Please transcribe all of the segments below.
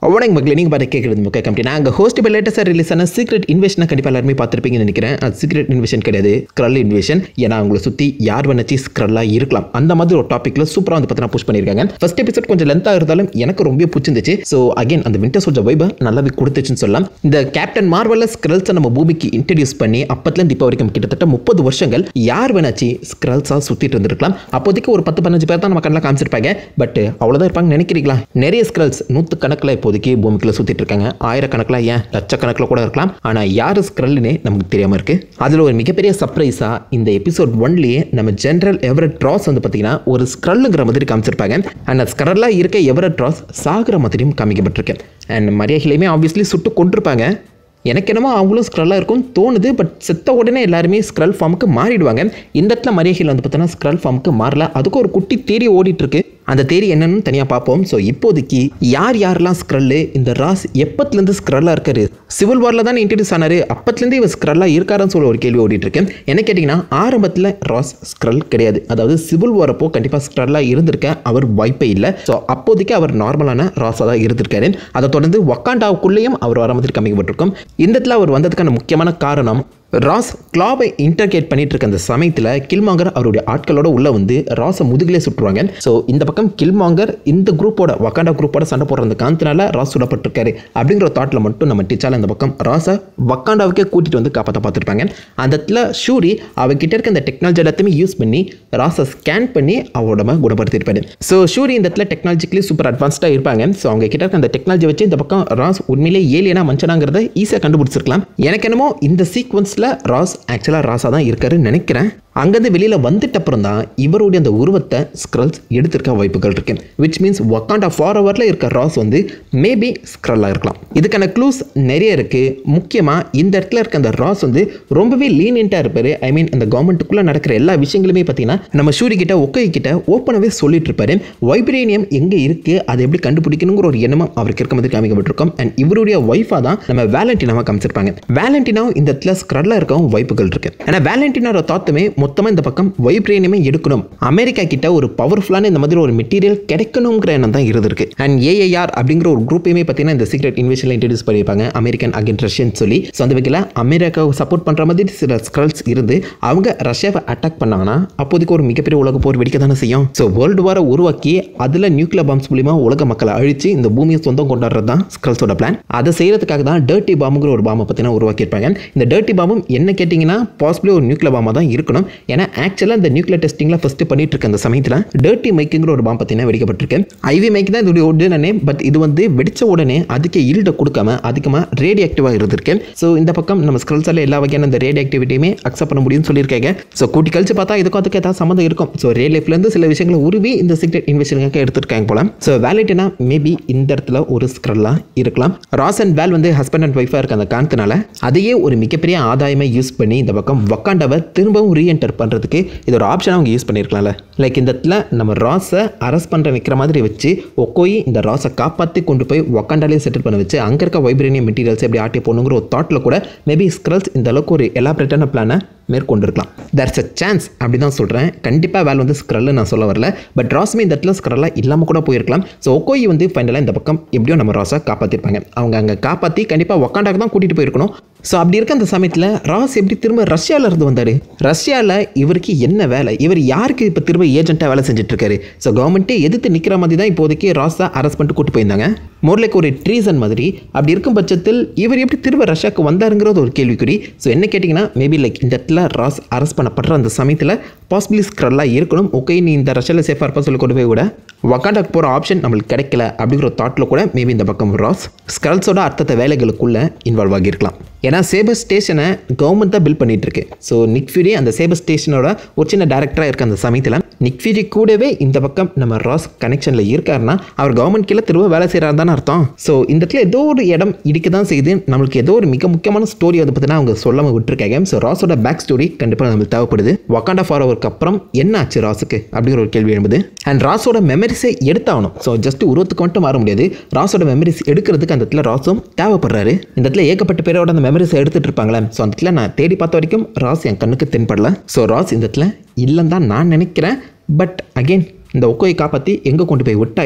வணக்கம் மக்களே நீங்கள் பார்த்து கேட்குறது முக்கிய கம்பெனி நாங்கள் ஹோஸ்ட் இப்போ லேட்டஸ்ட்டாக ரிலீஸ் ஆன சீக்ரெட் இன்வெஷனை கண்டிப்பாக எல்லாருமே பார்த்துருப்பீங்கன்னு நினைக்கிறேன் அது சீக்ரெட் இன்வெஷன் கிடையாது ஸ்க்ரல் இன்வெஷன் ஏன்னா அவங்கள சுற்றி யார் வேணாச்சு ஸ்க்ரல்லாக இருக்கலாம் அந்த மாதிரி ஒரு டாப்பிக்கில் சூப்பராக வந்து பார்த்தீங்கன்னா புஷ் பண்ணியிருக்காங்க ஃபர்ஸ்ட் எபிசோட் கொஞ்சம் லென்த்தாக இருந்தாலும் எனக்கு ரொம்ப பிடிச்சிருந்துச்சு ஸோ அகைன் அந்த விண்டர் சோல்ஜர் வைபை நல்லாவே கொடுத்துச்சுன்னு சொல்லலாம் இந்த கேப்டன் மார்வலில் ஸ்க்ரல்ஸை நம்ம பூமிக்கு இன்ட்ரடியூஸ் பண்ணி அப்பத்துலேருந்து இப்போ வரைக்கும் கிட்டத்தட்ட முப்பது வருஷங்கள் யார் வேணாச்சு ஸ்க்ரல்ஸாக சுற்றிட்டு இருந்திருக்கலாம் அப்போதைக்கு ஒரு பத்து பதினஞ்சு பேர் தான் நம்ம கண்ணில் காமிச்சிருப்பாங்க பட் அவ்வளோதான் இருப்பாங்க நினைக்கிறீங்களா நிறைய ஸ்க்ரல்ஸ் நூற்று கணக்கில் இப்போதைக்கு பூமிக்குள்ள சுற்றிட்டு இருக்காங்க ஆயிரக்கணக்கில் ஏன் லட்சக்கணக்கில் கூட இருக்கலாம் ஆனால் யார் ஸ்க்ரல்னே நமக்கு தெரியாமல் இருக்கு அதில் ஒரு மிகப்பெரிய சர்ப்ரைஸாக இந்த எபிசோட் ஒன்லேயே நம்ம ஜென்ரல் எவரட் ட்ராஸ் வந்து பார்த்தீங்கன்னா ஒரு ஸ்க்ரல்லுங்கிற மாதிரி காமிச்சிருப்பாங்க அண்ட் ஸ்க்ரல்லாக இருக்க எவரட் ட்ராஸ் சாகிற மாதிரியும் காமிக்கப்பட்டிருக்கு அண்ட் மரியாதையிலையுமே ஆப்வியஸ்லி சுட்டு கொண்டிருப்பாங்க எனக்கு என்னமோ அவங்களும் ஸ்க்ரல்லாக இருக்கும்னு தோணுது பட் செத்த உடனே எல்லாருமே ஸ்க்ரல் ஃபார்முக்கு மாறிடுவாங்க இந்த இடத்துல மரியாதையில் வந்து பார்த்தோன்னா ஸ்க்ரல் ஃபார்முக்கு மாறல அதுக்கு ஒரு குட்டி தேரி ஓடிட்டு இருக்கு அந்த தேரி என்னன்னு தனியாக பார்ப்போம் ஸோ இப்போதைக்கு யார் யாரெல்லாம் ஸ்க்ரல்லு இந்த ராஸ் எப்பத்துலேருந்து ஸ்க்ரல்லாக இருக்காரு சிவில் வாரில் தான் இன்ட்ரடியூஸ் ஆனார் அப்பத்துலேருந்து இவர் ஸ்க்ரல்லாக இருக்காருன்னு சொல்ல ஒரு கேள்வி ஓடிட்டு இருக்கு என்ன கேட்டிங்கன்னா ஆரம்பத்தில் ராஸ் ஸ்க்ரல் கிடையாது அதாவது சிவில் வாரப்போ கண்டிப்பாக ஸ்க்ரல்லாக இருந்திருக்க அவர் வாய்ப்பே இல்லை ஸோ அப்போதைக்கு அவர் நார்மலான ராஸாக தான் இருந்திருக்காரு அதை தொடர்ந்து வக்காண்டாவுக்குள்ளேயும் அவர் வர மாதிரி காமிக்கப்பட்டிருக்கும் இந்த இடத்துல அவர் வந்ததுக்கான முக்கியமான காரணம் ராஸ் கிளாவை இன்டர்கேட் பண்ணிட்டு இருக்க அந்த சமயத்தில் கில்மாங்கர் அவருடைய ஆட்களோட உள்ள வந்து ராஸை முதுகிலே சுட்டுருவாங்க ஸோ இந்த பக்கம் கில்மாங்கர் இந்த குரூப்போட வக்காண்டா குரூப்போட சண்டை போடுற அந்த காந்தனால ராஸ் சுடப்பட்டிருக்காரு அப்படிங்கிற தாட்டில் மட்டும் நம்ம டிச்சால இந்த பக்கம் ராஸை வக்காண்டாவுக்கே கூட்டிட்டு வந்து காப்பாற்ற பார்த்துருப்பாங்க அந்த இடத்துல ஷூரி அவகிட்ட இருக்க இந்த டெக்னாலஜி எல்லாத்தையுமே யூஸ் பண்ணி ராஸை ஸ்கேன் பண்ணி அவரோட குணப்படுத்திருப்பாரு ஸோ ஷூரி இந்த இடத்துல டெக்னாலஜிக்கலி சூப்பர் அட்வான்ஸ்டாக இருப்பாங்க ஸோ அவங்க கிட்ட இருக்க அந்த டெக்னாலஜி வச்சு இந்த பக்கம் ராஸ் உண்மையிலே ஏலியனா மனுஷனாங்கிறத ஈஸியாக கண்டுபிடிச்சிருக்கலாம் எனக்கு என்னமோ இந்த சீக்வன்ஸில் ராஸ் ஆக்சுவலாக ராஸாக தான் இருக்காருன்னு நினைக்கிறேன் அங்கேருந்து வெளியில் வந்துட்ட அப்புறம் தான் இவருடைய அந்த உருவத்தை ஸ்க்ரல்ஸ் எடுத்திருக்க வாய்ப்புகள் இருக்கு விச் மீன்ஸ் ஒக்காண்டா ஃபார் ஹவரில் இருக்க ராஸ் வந்து மேபி ஸ்க்ரல்லாக இருக்கலாம் இதுக்கான க்ளூஸ் நிறைய இருக்குது முக்கியமாக இந்த இடத்துல இருக்க அந்த ராஸ் வந்து ரொம்பவே லீனியண்ட்டாக இருப்பார் ஐ மீன் அந்த கவர்மெண்ட்டுக்குள்ளே நடக்கிற எல்லா விஷயங்களுமே பார்த்தீங்கன்னா நம்ம ஷூரி கிட்ட ஒக்கை கிட்ட ஓப்பனாகவே சொல்லிட்டு இருப்பாரு வைப்ரேனியம் எங்கே இருக்குது அதை எப்படி கண்டுபிடிக்கணுங்கிற ஒரு எண்ணமும் அவருக்கு இருக்க மாதிரி காமிக்கப்பட்டிருக்கும் அண்ட் இவருடைய ஒய்ஃபாக தான் நம்ம வேலண்டினாவை காமிச்சிருப்பாங்க வேலண்டினாவும் இந்த இடத்துல ஸ்க்ரல்லாக இருக்கவும் வாய்ப்புகள் இருக்கு ஏன்னா வேலண்டினாவோட தாத்துமே மொத்தமாக இந்த பக்கம் வைப்ரேனியமே எடுக்கணும் அமெரிக்கா கிட்ட ஒரு பவர்ஃபுல்லான இந்த மாதிரி ஒரு மெட்டீரியல் கிடைக்கணுங்கிற எண்ணம் தான் இருந்திருக்கு அண்ட் ஏஐஆர் அப்படிங்கிற ஒரு குரூப்பையுமே பார்த்தீங்கன்னா இந்த சீக்ரெட் இன்வெஷனில் இன்ட்ரடியூஸ் பண்ணியிருப்பாங்க அமெரிக்கன் அகேன் ரஷ்யன் சொல்லி ஸோ அந்த வகையில் அமெரிக்காவை சப்போர்ட் பண்ணுற மாதிரி சில ஸ்க்ரல்ஸ் இருந்து அவங்க ரஷ்யாவை அட்டாக் பண்ணாங்கன்னா அப்போதைக்கு ஒரு மிகப்பெரிய உலக போர் வெடிக்க தானே செய்யும் ஸோ வேர்ல்டு வாரை உருவாக்கி அதில் நியூக்ளியர் பாம்ஸ் மூலிமா உலக மக்களை அழிச்சு இந்த பூமியை சொந்தம் கொண்டாடுறது தான் ஸ்க்ரல்ஸோட பிளான் அதை செய்யறதுக்காக தான் டர்ட்டி பாம்புங்கிற ஒரு பாம்பை பார்த்தீங்கன்னா உருவாக்கியிருப்பாங்க இந்த டர்ட்டி பாம்பும் என்ன கேட்டிங்கன்னா பாசிபிளி ஒரு நியூக்ளியர் பாமாக தான் இருக்கணும் ஏன்னா ஆக்சுவலாக இந்த நியூக்ளியர் டெஸ்டிங்கில் ஃபஸ்ட்டு பண்ணிட்டு இருக்க அந்த சமயத்தில் டர்ட்டி மைக்குங்கிற ஒரு பாம்பு பார்த்தீங்கன்னா வெடிக்கப்பட்டிருக்கு ஐவி மைக் தான் இதோடைய உடனே பட் இது வந்து வெடிச்ச உடனே அதுக்கு ஈல்டை கொடுக்காம அதிகமாக ரேடியோ ஆக்டிவாக இருந்திருக்கு ஸோ இந்த பக்கம் நம்ம ஸ்கில்ஸால் எல்லா வகையான இந்த ரேடியோ ஆக்டிவிட்டியுமே அக்செப்ட் பண்ண முடியும்னு சொல்லியிருக்காங்க ஸோ கூட்டி கழிச்சு பார்த்தா இதுக்கும் அதுக்கு ஏதாவது சம்மந்தம் இருக்கும் ஸோ ரியல் லைஃப்லேருந்து சில விஷயங்களை உருவி இந்த சீக்ரெட் இன்வெஸ்டிங்காக எடுத்திருக்காங்க போல ஸோ வேலிட்டினா மேபி இந்த இடத்துல ஒரு ஸ்க்ரல்லாக இருக்கலாம் ராஸ் அண்ட் வேல் வந்து ஹஸ்பண்ட் அண்ட் ஒய்ஃபாக இருக்க அந்த காரணத்தினால அதையே ஒரு மிகப்பெரிய ஆதாயமாக யூஸ் பண்ணி இந்த பக்கம் வக்காண்டாவை திரும்பவும் ரீஎன்டர் பண்ணுறதுக்கு இது ஒரு ஆப்ஷனாக அவங்க யூஸ் பண்ணியிருக்கலாம்ல லைக் இந்த இடத்துல நம்ம ராஸை அரெஸ்ட் பண்ணுற வைக்கிற மாதிரி வச்சு ஒக்கோயி இந்த ராஸை காப்பாற்றி கொண்டு போய் வக்காண்டாலே செட்டில் பண்ண வச்சு அங்கே இருக்க வைப்ரேனியம் மெட்டீரியல்ஸ் எப்படி ஆட்டி போகணுங்கிற ஒரு தாட்டில் கூட மேபி ஸ்க்ரல்ஸ் இந்த அளவுக்கு ஒரு எலாபரேட்டான பிளானை மேற்கொண்டிருக்கலாம் தட்ஸ் அ சான்ஸ் அப்படி தான் சொல்கிறேன் கண்டிப்பாக வேல் வந்து ஸ்க்ரல்னு நான் சொல்ல வரல பட் ராஸ்மே இந்த இடத்துல ஸ்க்ரல்லாக இல்லாமல் கூட போயிருக்கலாம் ஸோ ஒக்கோயி வந்து ஃபைனலாக இந்த பக்கம் எப்படியோ நம்ம ராஸை காப்பாற்றிருப்பாங்க அவங்க அங்கே காப்பாற்றி கண்டிப்பாக ஒக்காண்டாக்கு தான் கூட்டிகிட்டு போயிருக்கணும் ஸோ அப்படி இருக்க அந்த சமயத்தில் ராஸ் எப்படி திரும்ப ரஷ்யாவில் இருந்து வந்தார் ரஷ்யாவில் இவருக்கு என்ன வேலை இவர் யாருக்கு இப்போ திரும்ப ஏஜென்ட்டாக வேலை செஞ்சுட்டு இருக்காரு ஸோ கவர்மெண்ட்டே எதிர்த்து நிற்கிற மாதிரி தான் இப்போதைக்கு ராஸை அரெஸ்ட் பண்ணிட்டு கூட்டு போயிருந்தாங்க மோர்லைக்கு ஒரு ட்ரீசன் மாதிரி அப்படி இருக்கும் பட்சத்தில் இவர் எப்படி திரும்ப ரஷ்யாவுக்கு வந்தாருங்கிறது ஒரு கேள்விக்குறி ஸோ என்ன கேட்டிங்கன்னா மேபி லைக் இந்த இடத்துல ராஸ் அரெஸ்ட் பண்ணப்படுற அந்த சமயத்தில் பாசிபிளி ஸ்க்ரல்லாக இருக்கணும் ஓகே நீ இந்த ரஷ்யாவில் சேஃபாக இருப்பா சொல்லி கொண்டு போய் கூட வக்காண்டாக்கு போகிற ஆப்ஷன் நம்மளுக்கு கிடைக்கல அப்படிங்கிற ஒரு தாட்டில் கூட மேபி இந்த பக்கம் ராஸ் ஸ்க்ரல்ஸோட அர்த்தத்தை வேலைகளுக்குள்ளே இன்வால்வ் ஆகியிருக்கலாம் ஏன்னா சேபர் ஸ்டேஷனை கவர்மெண்ட் தான் பில் பண்ணிட்டு இருக்கு ஸோ நிக் ஃபியூரி அந்த சேபர் ஸ்டேஷனோட ஒரு சின்ன டேரக்டராக இருக்க அந்த சமயத்தில் நிக் ஃபியூரி கூடவே இந்த பக்கம் நம்ம ராஸ் கனெக்ஷனில் இருக்காருன்னா அவர் கவர்மெண்ட் கீழே திரும்ப வேலை செய்கிறாரு தானே அர்த்தம் ஸோ இந்த இடத்துல ஏதோ ஒரு இடம் இடிக்க தான் செய்யுது நம்மளுக்கு ஏதோ ஒரு மிக முக்கியமான ஸ்டோரி அதை பற்றினா அவங்க சொல்லாமல் விட்டுருக்காங்க ஸோ ராஸோட பேக் ஸ்டோரி கண்டிப்பாக நம்மளுக்கு தேவைப்படுது வக்காண்டா ஃபார் அவருக்கு அப்புறம் என்ன ஆச்சு ராஸுக்கு அப்படிங்கிற ஒரு கேள்வி எழும்புது அண்ட் ராஸோட மெமரிஸை எடுத்தாகணும் ஸோ ஜஸ்ட் உருவத்துக்கு மட்டும் மாற முடியாது ராஸோட மெமரிஸ் எடுக்கிறதுக்கு அந்த இடத்துல ராஸும் தேவைப்படுறாரு இந்த இடத்துல ஏகப்பட்ட பேரோட அந்த மெமரிஸை எடுத்துகிட்டு இருப்பாங்களே ஸோ அந்த இடத்துல நான் தேடி பார்த்த வரைக்கும் ராஸ் என் கண்ணுக்கு தென்படல ஸோ ராஸ் இந்த இடத்துல இல்லைன்னு தான் நான் நினைக்கிறேன் பட் அகெயின் இந்த ஒக்கோயை காப்பாற்றி எங்கே கொண்டு போய் விட்டாங்க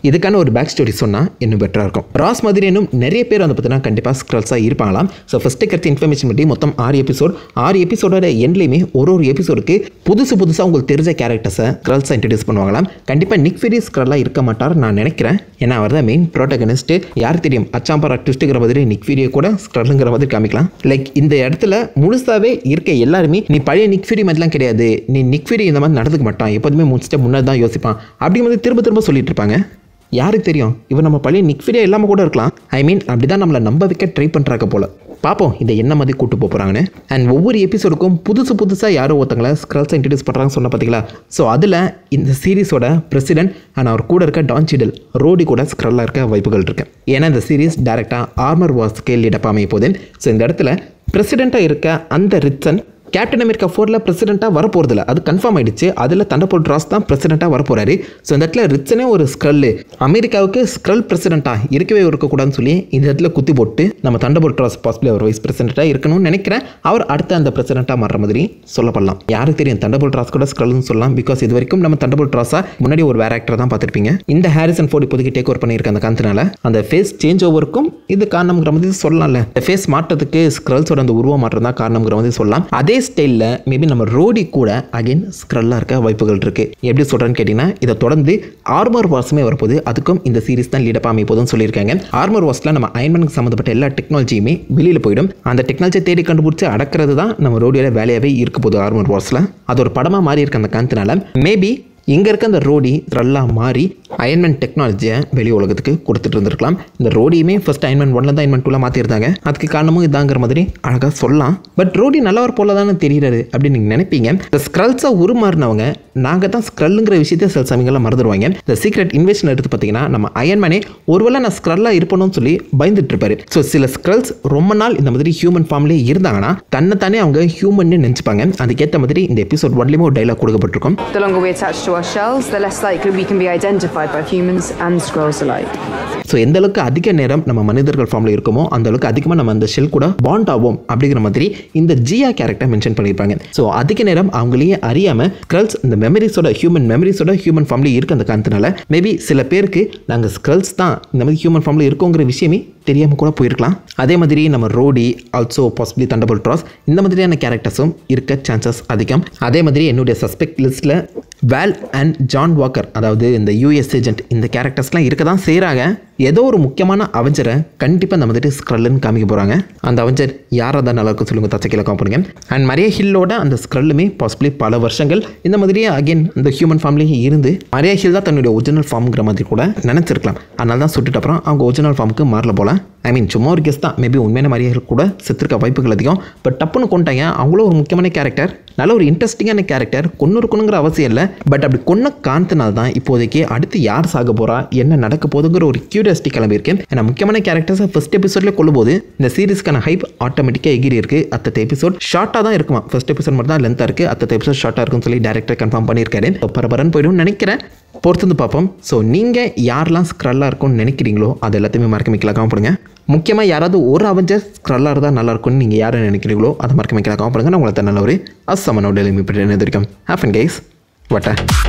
இதுக்கான ஒரு பேக் ஸ்டோரி சொன்னால் இன்னும் பெட்டராக இருக்கும் ராஸ் மாதிரி இன்னும் நிறைய பேர் வந்து பார்த்தீங்கன்னா கண்டிப்பாக ஸ்க்ரல்ஸாக இருப்பாங்களாம் ஸோ ஃபஸ்ட்டு கருத்து இன்ஃபர்மேஷன் பற்றி மொத்தம் ஆறு எபிசோட் ஆறு எபிசோடோட எண்ட்லேயுமே ஒரு ஒரு எபிசோடுக்கு புதுசு புதுசாக உங்களுக்கு தெரிஞ்ச கேரக்டர்ஸை ஸ்க்ரல்ஸாக இன்ட்ரடியூஸ் பண்ணுவாங்களாம் கண்டிப்பாக நிக் ஃபிரி ஸ்க்ரல்லாக இருக்க மாட்டார் நான் நினைக்கிறேன் ஏன்னா அவர் தான் மெயின் ப்ரோட்டகனிஸ்ட்டு யார் தெரியும் அச்சாம்பரா ட்விஸ்ட்டுங்கிற மாதிரி நிக் ஃபிரியை கூட ஸ்க்ரல்லுங்கிற மாதிரி காமிக்கலாம் லைக் இந்த இடத்துல முழுசாவே இருக்க எல்லாருமே நீ பழைய நிக் ஃபிரி மாதிரிலாம் கிடையாது நீ நிக் ஃபிரி இந்த மாதிரி நடந்துக்க மாட்டான் எப்போதுமே மூணு ஸ்டெப் முன்னாடி தான் யோசிப்பான் அப்படிங்கிற மாதிரி திரும்ப திரும்ப சொல்லிட்டு இருப்பாங்க யாருக்கு தெரியும் இவன் நம்ம பழைய நிக் ஃபிரியா இல்லாமல் கூட இருக்கலாம் ஐ மீன் அப்படி தான் நம்மளை நம்ப வைக்க ட்ரை பண்ணுறாங்க போல பார்ப்போம் இதை என்ன மாதிரி கூட்டு போக போகிறாங்கன்னு அண்ட் ஒவ்வொரு எபிசோடுக்கும் புதுசு புதுசாக யாரோ ஒருத்தங்கள ஸ்க்ரல்ஸை இன்ட்ரடியூஸ் பண்ணுறாங்கன்னு சொன்ன பார்த்தீங்களா ஸோ அதில் இந்த சீரிஸோட பிரசிடென்ட் அண்ட் அவர் கூட இருக்க டான் சிடல் ரோடி கூட ஸ்க்ரல்லாக இருக்க வாய்ப்புகள் இருக்கு ஏன்னா இந்த சீரிஸ் டேரெக்டாக ஆர்மர் வாஸ்க்கு லீடப் அமைய போகுது ஸோ இந்த இடத்துல பிரசிடெண்ட்டாக இருக்க அந்த ரிச்சன் கேப்டன் அமெரிக்கா ஃபோரில் பிரசிடெண்ட்டாக வரப்போகிறதில்ல அது கன்ஃபார்ம் ஆயிடுச்சு அதில் தண்டபோல் ராஸ் தான் பிரசிடெண்ட்டாக வரப்போறாரு ஸோ இந்த இடத்துல ரிச்சனே ஒரு ஸ்க்ரல் அமெரிக்காவுக்கு ஸ்க்ரல் பிரசிடெண்ட்டாக இருக்கவே இருக்கக்கூடாதுன்னு சொல்லி இந்த இடத்துல குத்தி போட்டு நம்ம தண்டபோல் ராஸ் பாசிபிளி அவர் வைஸ் பிரசிடெண்ட்டாக இருக்கணும்னு நினைக்கிறேன் அவர் அடுத்த அந்த பிரசிடெண்ட்டாக மாறுற மாதிரி சொல்லப்படலாம் யாருக்கு தெரியும் தண்டபோல் ராஸ் கூட ஸ்க்ரல்னு சொல்லலாம் பிகாஸ் இது வரைக்கும் நம்ம தண்டபோல் ராஸா முன்னாடி ஒரு வேற ஆக்டர் தான் பார்த்துருப்பீங்க இந்த ஹாரிசன் ஃபோர்ட் இப்போதைக்கு டேக் ஓவர் பண்ணியிருக்க அந்த காந்தனால அந்த ஃபேஸ் சேஞ்ச் ஓவருக்கும் இது காரணம்ங்கிற மாதிரி சொல்லலாம்ல இந்த ஃபேஸ் மாற்றத்துக்கு ஸ்க்ரல்ஸோட அந்த உருவ மாற்றம் தான் காரணம்ங்கிற மாதிரி சொல்லலாம் அதே ஸ்டைலில் மேபி நம்ம ரோடி கூட அகைன் ஸ்க்ரல்லாக இருக்க வாய்ப்புகள் இருக்குது எப்படி சொல்கிறேன்னு கேட்டிங்கன்னா இதை தொடர்ந்து ஆர்மர் வார்ஸுமே வரப்போகுது அதுக்கும் இந்த சீரிஸ் தான் லீடப் அமைப்போதுன்னு சொல்லியிருக்காங்க ஆர்மர் வார்ஸில் நம்ம அயன்மனுக்கு சம்மந்தப்பட்ட எல்லா டெக்னாலஜியுமே வெளியில் போயிடும் அந்த டெக்னாலஜியை தேடி கண்டுபிடிச்சி அடக்கிறது தான் நம்ம ரோடியோட வேலையாகவே இருக்க போகுது ஆர்மர் வார்ஸில் அது ஒரு படமாக மாறி இருக்க அந்த காந்தனால மேபி இங்கே இருக்க அந்த ரோடி த்ரல்லாக மாறி அயன்மெண்ட் டெக்னாலஜியை வெளி உலகத்துக்கு கொடுத்துட்டு இருந்திருக்கலாம் இந்த ரோடியுமே ஃபர்ஸ்ட் அயன்மெண்ட் ஒன்ல தான் அயன்மெண்ட் டூவில் மாற்றிருந்தாங்க அதுக்கு காரணமும் இதாங்கிற மாதிரி அழகாக சொல்லலாம் பட் ரோடி நல்லவர் போல தானே தெரியுறாரு அப்படின்னு நீங்கள் நினைப்பீங்க இந்த ஸ்க்ரல்ஸாக உருமாறினவங்க நாங்கள் தான் ஸ்க்ரல்லுங்கிற விஷயத்தை சில சமயங்களில் மறந்துடுவாங்க இந்த சீக்ரெட் இன்வெஸ்டன் எடுத்து பார்த்தீங்கன்னா நம்ம அயன்மேனே ஒருவேளை நான் ஸ்க்ரல்லாக இருப்பணும்னு சொல்லி பயந்துட்டு இருப்பாரு ஸோ சில ஸ்க்ரல்ஸ் ரொம்ப நாள் இந்த மாதிரி ஹியூமன் ஃபார்ம்லேயே இருந்தாங்கன்னா தன்னைத்தானே அவங்க ஹியூமன்னு நினச்சிப்பாங்க அதுக்கேற்ற மாதிரி இந்த எபிசோட் ஒன்லேயுமே ஒரு டைலாக் கொடுக்கப்பட்டிருக்கும் The longer we attach to our shells, the less likely we can be identified by humans and Skrulls alike. So எந்த அளவுக்கு அதிக நேரம் நம்ம மனிதர்கள் ஃபார்மில் இருக்கோமோ அந்த அளவுக்கு அதிகமாக நம்ம அந்த ஷெல் கூட பாண்ட் ஆகும் அப்படிங்கிற மாதிரி இந்த ஜியா கேரக்டர் மென்ஷன் பண்ணியிருப்பாங்க ஸோ அதிக நேரம் அவங்களையே அறியாமல் ஸ்க்ரல்ஸ் இந்த மெமரிஸோட ஹியூமன் மெமரிஸோட ஹியூமன் ஃபார்ம்லேயே இருக்க அந்த காரணத்தினால மேபி சில பேருக்கு நாங்கள் ஸ்க்ரல்ஸ் தான் இந்த மாதிரி ஹியூமன் ஃபார்மில் இருக்கோங்கிற விஷயமே தெரியாமல் கூட போயிருக்கலாம் அதே மாதிரி நம்ம ரோடி ஆல்சோ பாசிபிளி தண்டபுள் ட்ராஸ் இந்த மாதிரியான கேரக்டர்ஸும் இருக்க சான்சஸ் அதிகம் அதே மாதிரி என்னுடைய சஸ்பெக்ட் லிஸ்ட்டில் வேல் அண்ட் ஜான் வாக்கர் அதாவது இந்த யூஎஸ் ஏஜென்ட் இந்த கேரக்டர்ஸ்லாம் இருக்க தான் செய்கிறாங்க ஏதோ ஒரு முக்கியமான அவஞ்சரை கண்டிப்பாக நம்ம வந்துட்டு ஸ்க்ரல்லுன்னு காமிக்க போகிறாங்க அந்த அவஞ்சர் யாராக தான் நல்லா இருக்கும் சொல்லுங்கள் தச்சக்கையில் காமிப்படுங்க அண்ட் மரிய ஹில்லோட அந்த ஸ்க்ரல்லுமே பாசிபிளி பல வருஷங்கள் இந்த மாதிரியே அகைன் இந்த ஹியூமன் ஃபார்ம்லேயே இருந்து மரிய ஹில் தான் தன்னுடைய ஒரிஜினல் ஃபார்ம்ங்கிற மாதிரி கூட நினச்சிருக்கலாம் அதனால தான் சுட்டுட்டு அப்புறம் அவங்க ஒரிஜினல் ஃபார்முக்கு மாறல போல ஐ மீன் சும்மா ஒரு கெஸ் தான் மேபி உண்மையான மரியாதைகள் கூட செத்துருக்க வாய்ப்புகள் அதிகம் பட் டப்புன்னு கொண்டாங்க அவங்களும் ஒரு முக்கியமான கேரக்டர் நல்ல ஒரு இன்ட்ரெஸ்டிங்கான கேரக்டர் கொன்று இருக்கணுங்கிற அவசியம் இல்லை பட் அப்படி கொன்ன காரணத்தினால தான் இப்போதைக்கு அடுத்து யார் சாக போகிறா என்ன நடக்க போகுதுங்கிற ஒரு கியூரியாசிட்டி கிளம்பியிருக்கேன் ஏன்னா முக்கியமான கேரக்டர்ஸை ஃபர்ஸ்ட் எபிசோட்லேயே கொள்ளும்போது இந்த சீரிஸ்க்கான ஹைப் ஆட்டோமேட்டிக்காக எகிரி இருக்கு அத்தத்தை எபிசோட் ஷார்ட்டாக தான் இருக்குமா ஃபர்ஸ்ட் எபிசோட் மட்டும் தான் லென்த்தாக இருக்குது அத்தத்தை எபிசோட் ஷார்ட்டாக இருக்குன்னு சொல்லி டேரக்டர் கன்ஃபார்ம் பண்ணியிருக்காரு So, பரபரன்னு போயிடும் நினைக்கிறேன் பொறுத்து வந்து பார்ப்போம் ஸோ நீங்கள் யாரெல்லாம் ஸ்க்ரல்லாக இருக்கும்னு நினைக்கிறீங்களோ அது எல்லாத்தையுமே மறக்க மிக்கல காமிப்படுங்க முக்கியமாக யாராவது ஒரு அவஞ்சர் ஸ்க்ரல்லாக இருந்தால் நல்லா இருக்கும்னு நீங்கள் யாரை நினைக்கிறீங்களோ அதை மறக்க மிக்கல காமிப்படுங்க நான் உங்களை நல்ல ஒரு அசமனோட லிமிட் என்ன இருக்கும் ஹேஃபன் கைஸ் வட்ட